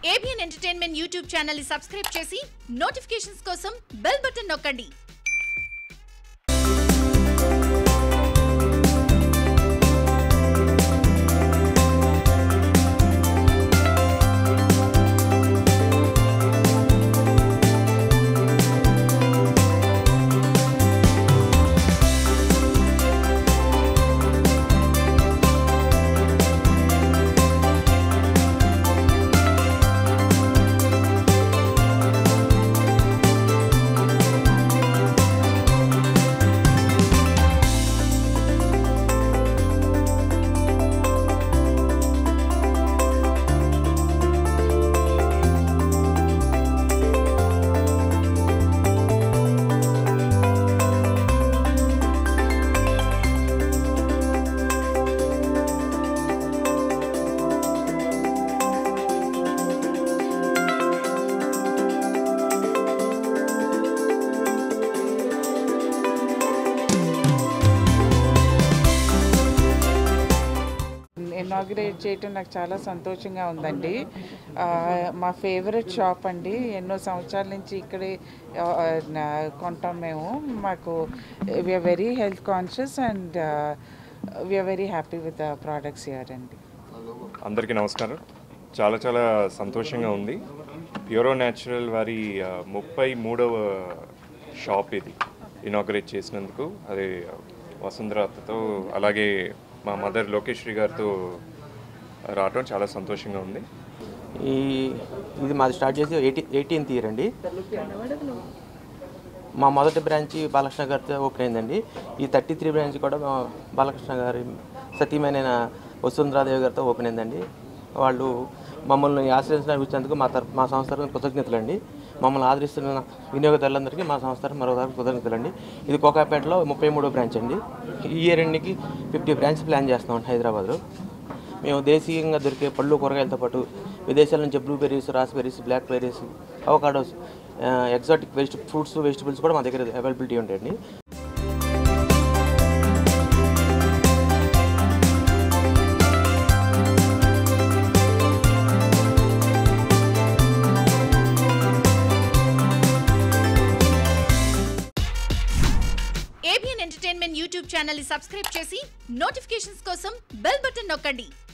ABN entertainment YouTube channel ని subscribe చేసి notifications కోసం బెల్ బటన్ నొక్కండి ఇనాగ్రేట్ చేయటం నాకు చాలా సంతోషంగా ఉందండి ఆ, మా ఫేవరెట్ షాప్ అండి ఎన్నో సంవత్సరాల నుంచి ఇక్కడే ఆ, నా- కొంటాం మేము మాకు we are very health conscious and we are very happy with the products year అండి అందరికీ నమస్కారం చాలా చాలా సంతోషంగా ఉంది ప్యూరో న్యాచురల్ వారి ఆ, ముప్పై మూడవ షాప్ ఇది ఇనాగ్రేట్ చేసినందుకు అది వసుంధరాతో అలాగే మా మదర్ లోకేశ్వరి గారితో రావటం చాలా సంతోషంగా ఉంది ఈ ఇది మాది స్టార్ట్ చేసి ఎయిటీ ఎయిటీన్త్ ఇయర్ అండి మా మొదటి బ్రాంచ్ బాలకృష్ణ గారితో ఓపెన్ అయిందండి ఈ థర్టీ త్రీ బ్రాంచ్ కూడా మా బాలకృష్ణ గారి సతీమైన వసుంధరాదేవి గారితో ఓపెన్ అయిందండి వాళ్ళు మమ్మల్ని ఆశ్రయించడానికి వచ్చినందుకు మా తరఫు మా సంస్థ తరఫున కృతజ్ఞతలు అండి మమ్మల్ని ఆదరిస్తున్న వినియోగదారులందరికీ మా సంస్థ తరఫున మరో తరఫు కృతజ్ఞతలు అండి ఇది కోకాపేటలో ముప్పై మూడో బ్రాంచ్ అండి ఈ ఇయర్ ఎండ్కి ఫిఫ్టీ బ్రాంచ్ ప్లాన్ చేస్తామండి హైదరాబాద్లో మేము దేశీయంగా దొరికే పళ్ళు కూరగాయలతో పాటు విదేశాల నుంచి blueberries raspberries black berries avocados exotic వెజిట ఫ్రూట్స్ వెజిటబుల్స్ కూడా మా దగ్గర అవైలబిలిటీ ఉంటాయండి ఏబిఎన్ ఎంటర్టైన్మెంట్ యూట్యూబ్ ఛానల్ ని సబ్స్క్రైబ్ చేసి నోటిఫికేషన్స్ కోసం బెల్ బటన్ నొక్కండి